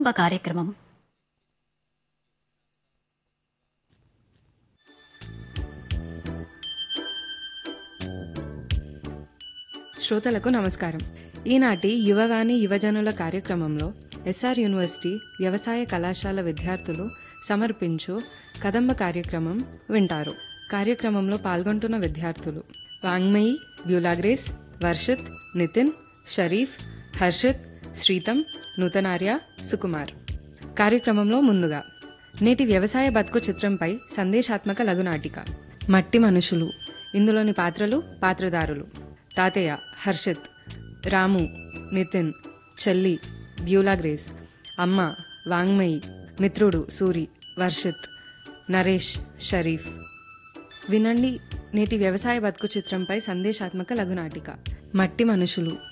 కుటుంబ కార్యక్రమం శ్రోతలకు నమస్కారం ఈనాటి యువవాణి యువజనుల కార్యక్రమంలో ఎస్ఆర్ యూనివర్సిటీ వ్యవసాయ కళాశాల విద్యార్థులు సమర్పించు కదంబ కార్యక్రమం వింటారు కార్యక్రమంలో పాల్గొంటున్న విద్యార్థులు వాంగ్మయి బ్యూలాగ్రేస్ వర్షిత్ నితిన్ షరీఫ్ హర్షిత్ శ్రీతం నూతనార్య సుకుమార్ కార్యక్రమంలో ముందుగా నేటి వ్యవసాయ బతుకు చిత్రంపై సందేశాత్మక లఘునాటిక మట్టి మనుషులు ఇందులోని పాత్రలు పాత్రధారులు తాతయ్య హర్షిత్ రాము నితిన్ చెల్లి బ్యూలా గ్రేస్ అమ్మ వాంగ్మయి మిత్రుడు సూరి వర్షిత్ నరేష్ షరీఫ్ వినండి నేటి వ్యవసాయ బతుకు చిత్రంపై సందేశాత్మక లఘునాటిక మట్టి మనుషులు